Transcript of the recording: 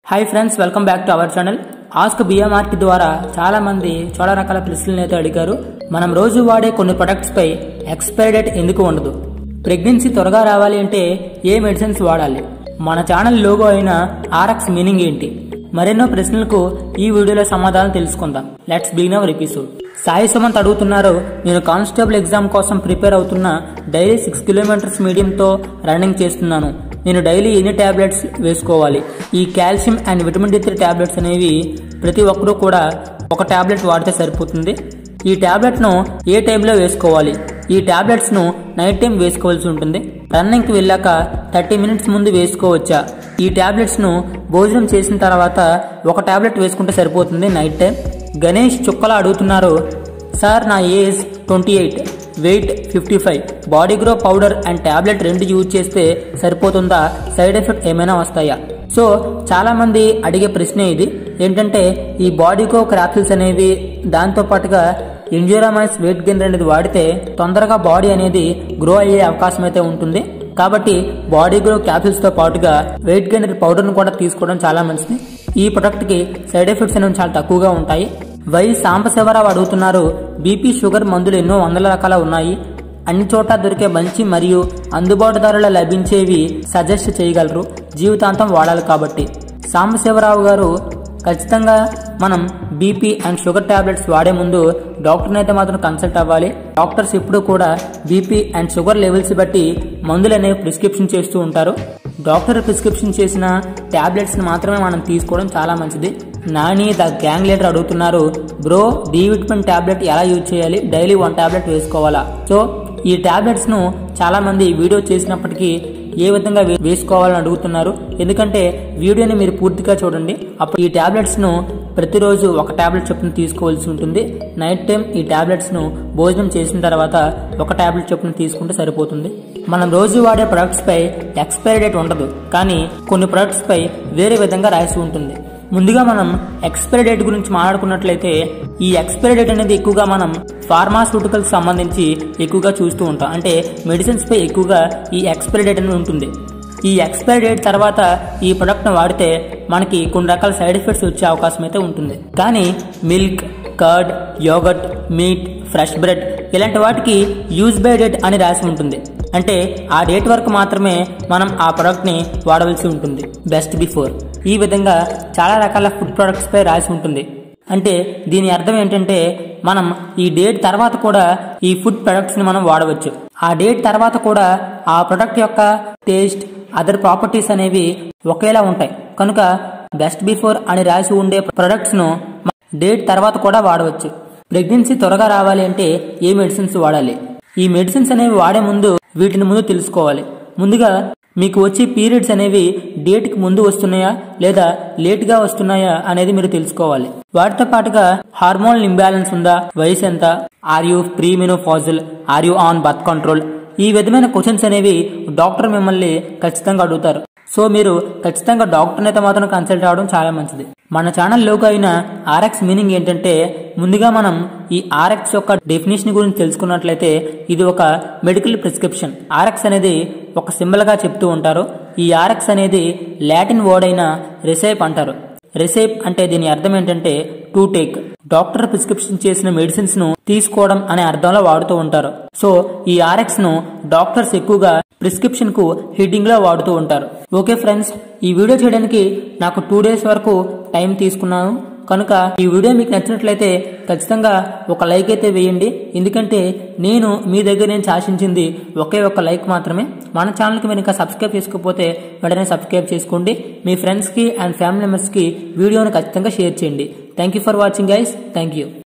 hi friends welcome back to our channel ask బిఎంఆర్కి ద్వారా చాలా మంది చాలా రకాల ప్రశ్నలను అయితే అడిగారు మనం రోజు వాడే కొన్ని ప్రొడక్ట్స్ పై ఎక్స్పైరీ డేట్ ఎందుకు ఉండదు ప్రెగ్నెన్సీ త్వరగా రావాలి అంటే ఏ మెడిసిన్స్ వాడాలి మన ఛానల్ లోగో అయిన ఆర్ఎక్స్ మీనింగ్ ఏంటి మరెన్నో ప్రశ్నలకు ఈ వీడియోలో సమాధానం తెలుసుకుందాం let's begin our episode Sai Sumanth అడుగుతున్నారు నేను కానిస్టేబుల్ ఎగ్జామ్ కోసం ప్రిపేర్ అవుతున్నా డైలీ సిక్స్ కిలోమీటర్స్ మీడియంతో రన్నింగ్ చేస్తున్నాను నేను డైలీ ఎన్ని టాబ్లెట్స్ వేసుకోవాలి ఈ calcium and vitamin D three tablets అనేవి ప్రతి ఒక్కరూ కూడా ఒక టాబ్లెట్ వాడితే సరిపోతుంది ఈ టాబ్లెట్ను ఏ టైంలో వేసుకోవాలి ఈ టాబ్లెట్స్ ను నైట్ టైం వేసుకోవాల్సి ఉంటుంది రన్నింగ్ కి వెళ్ళాక థర్టీ మినిట్స్ ముందు వేసుకోవచ్చా ఈ టాబ్లెట్స్ ను భోజనం చేసిన తర్వాత ఒక టాబ్లెట్ వేసుకుంటే సరిపోతుంది నైట్ టైం గణేష్ చుక్కల అడుగుతున్నారు సార్ నా age twenty eight weight fifty five body grow powder and tablet రెండు యూజ్ చేస్తే సరిపోతుందా సైడ్ ఎఫెక్ట్ ఏమైనా వస్తాయా సో చాలా మంది అడిగే ప్రశ్న ఇది ఏంటంటే ఈ బాడీ గ్రో క్రాప్సిల్స్ అనేవి దాంతో పాటుగా ఇంజూరామైస్ వెయిట్ గెయిన్ అనేది వాడితే తొందరగా బాడీ అనేది గ్రో అయ్యే అవకాశం అయితే ఉంటుంది కాబట్టి బాడీ గ్రో క్యాప్సిల్స్ తో పాటుగా వెయిట్ గెయినర్ పౌడర్ ను కూడా తీసుకోవడం చాలా మంచిది ఈ ప్రొడక్ట్ కి సైడ్ ఎఫెక్ట్స్ అనేవి చాలా తక్కువగా ఉంటాయి వై సాంబశివరావు అడుగుతున్నారు బీపీ షుగర్ మందులు ఎన్నో వందల రకాల ఉన్నాయి అన్ని చోట్ల దొరికే మంచి మరియు అందుబాటు ధరలో లభించేవి సజెస్ట్ చేయగలరు జీవితాంతం వాడాలి కాబట్టి సాంబశివరావు గారు ఖచ్చితంగా మనం బీపీ అండ్ షుగర్ టాబ్లెట్స్ వాడే ముందు డాక్టర్ని అయితే మాత్రం కన్సల్ట్ అవ్వాలి డాక్టర్స్ ఎప్పుడూ కూడా బీపీ అండ్ షుగర్ లెవెల్స్ బట్టి మందులు అనేవి ప్రిస్క్రిప్షన్ చేస్తూ ఉంటారు డాక్టర్ ప్రిస్క్రిప్షన్ చేసిన టాబ్లెట్స్ మాత్రమే మనం తీసుకోవడం చాలా మంచిది నాని ద గ్యాంగ్ లీడర్ అడుగుతున్నారు బ్రో డి విటమిన్ టాబ్లెట్ ఎలా యూజ్ చేయాలి డైలీ వన్ టాబ్లెట్ వేసుకోవాలా సో ఈ టాబ్లెట్స్ ను చాలా మంది వీడియో చేసినప్పటికీ ఏ విధంగా వే- వేసుకోవాలని అడుగుతున్నారు ఎందుకంటే వీడియోని మీరు పూర్తిగా చూడండి అప్పుడు ఈ టాబ్లెట్స్ ను ప్రతిరోజు ఒక టాబ్లెట్ చొప్పున తీసుకోవాల్సి ఉంటుంది నైట్ టైం ఈ టాబ్లెట్స్ ను భోజనం చేసిన తర్వాత ఒక టాబ్లెట్ చొప్పున తీసుకుంటే సరిపోతుంది మనం రోజు వాడే ప్రొడక్ట్స్ పై ఎక్స్పైరీ డేట్ ఉండదు కానీ కొన్ని ప్రొడక్ట్స్ పై వేరే విధంగా రాసి ఉంటుంది ముందుగా మనం ఎక్స్పైరీ డేట్ గురించి మాట్లాడుకున్నట్లయితే ఈ ఎక్స్పైరీ డేట్ అనేది ఎక్కువగా మనం ఫార్మాస్యూటికల్స్ సంబంధించి ఎక్కువగా చూస్తూ ఉంటాం అంటే మెడిసిన్స్ పై ఎక్కువగా ఈ ఎక్స్పైరీ డేట్ అనేది ఉంటుంది ఈ ఎక్స్పైరీ డేట్ తర్వాత ఈ ప్రొడక్ట్ ను వాడితే మనకి కొన్ని రకాల సైడ్ ఎఫెక్ట్స్ వచ్చే అవకాశం అయితే ఉంటుంది కానీ milk curd yogurt meat fresh bread ఇలాంటి వాటికి యూజ్ బై డేట్ అని రాసి ఉంటుంది అంటే ఆ డేట్ వరకు మాత్రమే మనం ఆ ప్రొడక్ట్ ని వాడవలసి ఉంటుంది బెస్ట్ బిఫోర్ ఈ విధంగా చాలా రకాల ఫుడ్ ప్రొడక్ట్స్ పై రాసి ఉంటుంది అంటే దీని అర్థం ఏంటంటే మనం ఈ డేట్ తర్వాత కూడా ఈ ఫుడ్ ప్రొడక్ట్స్ ని మనం వాడవచ్చు ఆ డేట్ తర్వాత కూడా ఆ ప్రొడక్ట్ యొక్క టేస్ట్ అదర్ ప్రాపర్టీస్ అనేవి ఒకేలా ఉంటాయి కనుక బెస్ట్ బిఫోర్ అని రాసి ఉండే ప్రొడక్ట్స్ ను డేట్ తర్వాత కూడా వాడవచ్చు ప్రెగ్నెన్సీ త్వరగా రావాలి అంటే ఏ మెడిసిన్స్ వాడాలి ఈ మెడిసిన్స్ అనేవి వాడే ముందు వీటిని ముందు తెలుసుకోవాలి ముందుగా మీకు వచ్చే పీరియడ్స్ అనేవి డేట్ కి ముందు వస్తున్నాయా లేదా లేట్ గా వస్తున్నాయా అనేది మీరు తెలుసుకోవాలి వాటితో పాటుగా హార్మోనల్ ఇంబ్యాలెన్స్ ఉందా వయసు ఎంత are you premenopausal are you on birth control ఈ విధమైన క్వశ్చన్స్ అనేవి డాక్టర్ మిమ్మల్ని ఖచ్చితంగా అడుగుతారు సో మీరు ఖచ్చితంగా డాక్టర్ అయితే మాత్రం కన్సల్ట్ అవ్వడం చాలా మంచిది మన ఛానల్ లోకి అయిన ఆర్ఎక్స్ మీనింగ్ ఏంటంటే ముందుగా మనం ఈ ఆర్ఎక్స్ యొక్క డెఫినేషన్ గురించి తెలుసుకున్నట్లయితే ఇది ఒక మెడికల్ ప్రిస్క్రిప్షన్ ఆర్ఎక్స్ అనేది ఒక సింబల్ గా చెప్తూ ఉంటారు ఈ ఆర్ఎక్స్ అనేది లాటిన్ వర్డ్ అయిన రిసైప్ అంటారు రిసైప్ అంటే దీని అర్థం ఏంటంటే టు టేక్ డాక్టర్ ప్రిస్క్రిప్షన్ చేసిన మెడిసిన్స్ ను తీసుకోవడం అనే అర్థంలో వాడుతూ ఉంటారు సో ఈ ఆర్ఎక్స్ ను డాక్టర్స్ ఎక్కువగా ప్రిస్క్రిప్షన్ కు హెడ్డింగ్ లో వాడుతూ ఉంటారు ఓకే ఫ్రెండ్స్ ఈ వీడియో చేయడానికి నాకు టూ డేస్ వరకు టైం తీసుకున్నాను కనుక ఈ వీడియో మీకు నచ్చినట్లయితే ఖచ్చితంగా ఒక లైక్ అయితే వేయండి ఎందుకంటే నేను మీ దగ్గర నుంచి ఆశించింది ఒకే ఒక లైక్ మాత్రమే మన ఛానల్కి మీరు ఇంకా సబ్స్క్రైబ్ చేసుకోకపోతే వెంటనే సబ్స్క్రైబ్ చేసుకోండి మీ ఫ్రెండ్స్కి అండ్ ఫ్యామిలీ మెంబర్స్కి వీడియోని ఖచ్చితంగా షేర్ చేయండి thank you for watching guys thank you